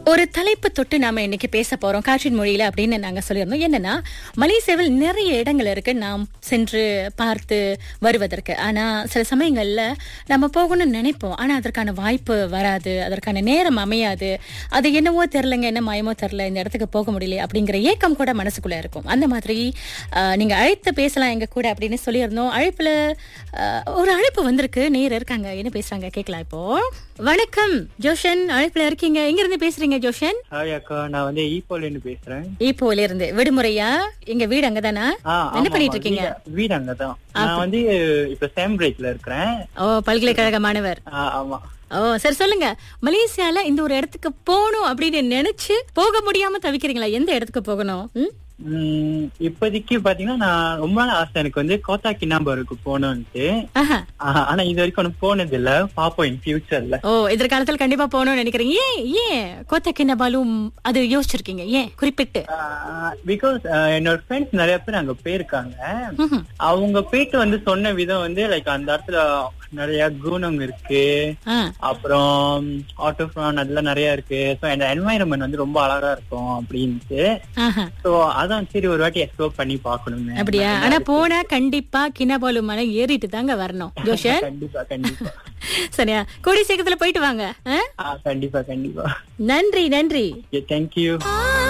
ஒரு தலைப்பு தொட்டு நாம இன்னைக்கு பேச போறோம் காற்றின் மொழியில அப்படின்னு நாங்க சொல்லியிருந்தோம் என்னன்னா மலேசியாவில் நிறைய இடங்கள் இருக்கு நாம் சென்று பார்த்து வருவதற்கு ஆனா சில சமயங்கள்ல நம்ம போகணும்னு நினைப்போம் ஆனா அதற்கான வாய்ப்பு வராது அதற்கான நேரம் அமையாது அது என்னவோ தெரிலங்க என்ன மயமோ தெரில இந்த இடத்துக்கு போக முடியல அப்படிங்கிற ஏக்கம் கூட மனசுக்குள்ள இருக்கும் அந்த மாதிரி ஆஹ், நீங்க அழைத்து பேசலாம் எங்க கூட அப்படின்னு சொல்லியிருந்தோம் அழைப்புல ஆஹ், ஒரு அழைப்பு வந்திருக்கு நேர் இருக்காங்க என்ன பேசுறாங்க கேட்கலாம் இப்போ வணக்கம் ஜோஷன் அழைப்புல இருக்கீங்க எங்க இருந்து பேசுறீங்க ஜோஷன் ஹாய் அக்கா நான் வந்து ஈப்போல இருந்து பேசுறேன் ஈப்போல இருந்து விடுமுறையா எங்க வீடு அங்கதானா ஆ, என்ன ஆமா, பண்ணிட்டு ஆமா. இருக்கீங்க வீடு- வீடு அங்கதான் நான் வந்து இப்ப சேம்பிரேட்ல இருக்கிறேன் ஓ பல்கலைக்கழக மாணவர் ஆ, ஆமா ஓ சரி சொல்லுங்க மலேசியால இந்த ஒரு இடத்துக்கு போகணும் அப்படின்னு நினைச்சு போக முடியாம தவிக்கிறீங்களா எந்த இடத்துக்கு போகணும் ம்? உம், இப்போதைக்கு பாத்தீங்கன்னா நான் ரொம்ப நாள் ஆசை எனக்கு வந்து கோத்தா கிண்ணாம்பருக்கு போகணும்ட்டு ஆஹா. ஆ, ஆனா இது வரைக்கும் ஒன்னும் போனது இல்ல பாப்போம் இன் ஃபியூச்சர்ல ஓ எதிர்காலத்துல கண்டிப்பா போகணும்னு நினைக்கிறீங்க ஏன் ஏன் கோத்தக்கிண்ண பாலும் அது யோசிச்சிருக்கீங்க ஏன் குறிப்பிட்டு பிகாஸ் என்னோட ஃப்ரெண்ட்ஸ் நிறைய பேர் அங்க போயிருக்காங்க ம்ஹும். அவங்க போயிட்டு வந்து சொன்ன விதம் வந்து லைக் அந்த இடத்துல நிறைய குணம் இருக்கு ஆ. அப்புறம் ஆட்டோஃபான் அதெல்லாம் நிறைய இருக்கு ஸோ அந்த என்வாயரன்மெண்ட் வந்து ரொம்ப அழகா இருக்கும் அப்படின்ட்டு ஆஹா. ஸோ அதான் சரி ஒரு வாட்டி எக்ஸ்ப்ளோர் பண்ணி பார்க்கணுமே அப்படியா ஆனா போனா கண்டிப்பா கிண்ணபாலு மலை ஏறிட்டு தாங்க வரணும் ஜோஷன் கண்டிப்பா கண்டிப்பா சரியா கூடி சீக்கிரத்துல போயிட்டு வாங்க ஆ? ஆ, கண்டிப்பா கண்டிப்பா நன்றி நன்றி தேங்க்யூ ஆ